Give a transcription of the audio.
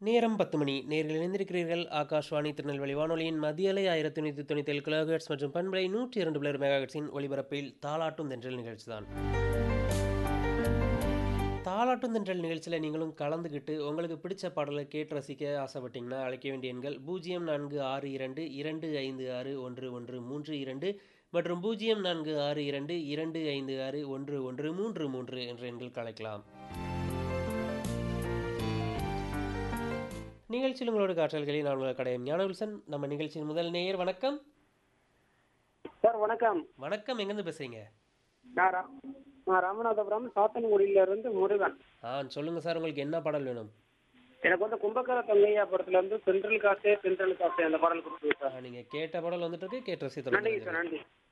நேரம் பத்து மணி நேரில் இணைந்திருக்கிறீர்கள் ஆகாஷ்வாணி திருநெல்வேலி வானொலியின் மத்திய அலை ஆயிரத்தி நூற்றி தொண்ணூற்றி ஏழு கிலோஹெட்ஸ் மற்றும் பண்பலை நூற்றி இரண்டு பிளர் மெகாஹெட்ஸின் ஒலிபரப்பில் தாலாட்டும் தென்றல் நிகழ்ச்சி தான் தாலாட்டும் தென்றல் நிகழ்ச்சியில் நீங்களும் கலந்துக்கிட்டு உங்களுக்கு பிடிச்ச பாடலை கேட்டு ரசிக்க ஆசைப்பட்டீங்கன்னா அழைக்க வேண்டிய எண்கள் பூஜ்ஜியம் நான்கு ஆறு இரண்டு இரண்டு ஐந்து ஆறு ஒன்று ஒன்று மூன்று இரண்டு மற்றும் பூஜ்ஜியம் நான்கு ஆறு இரண்டு இரண்டு ஐந்து ஆறு ஒன்று ஒன்று மூன்று மூன்று என்ற எண்களுக்கு அழைக்கலாம் நிகழ்ச்சியில் உங்களோட காற்றல்களில் நான் உங்கள் கடையம் ஞானவில்சன் நம்ம நிகழ்ச்சியின் முதல் நேயர் வணக்கம் சார் வணக்கம் வணக்கம் எங்கேருந்து பேசுறீங்க நான் ரா- நான் ராமநாதபுரம் சாத்தன்குடியில இருந்து முருகன் ஆ சொல்லுங்க சார் உங்களுக்கு என்ன பாடல் வேணும் எனக்கு வந்து கும்பகர தங்கையா படத்துல இருந்து சென்ட்ரல் காசே சென்ட்ரல் காசே அந்த பாடல் கொடுத்துருங்க ஆ, சார் நீங்க கேட்ட பாடல் வந்துட்டு இருக்கு கேட்ட ரசித்து நன்றி சார் நன்றி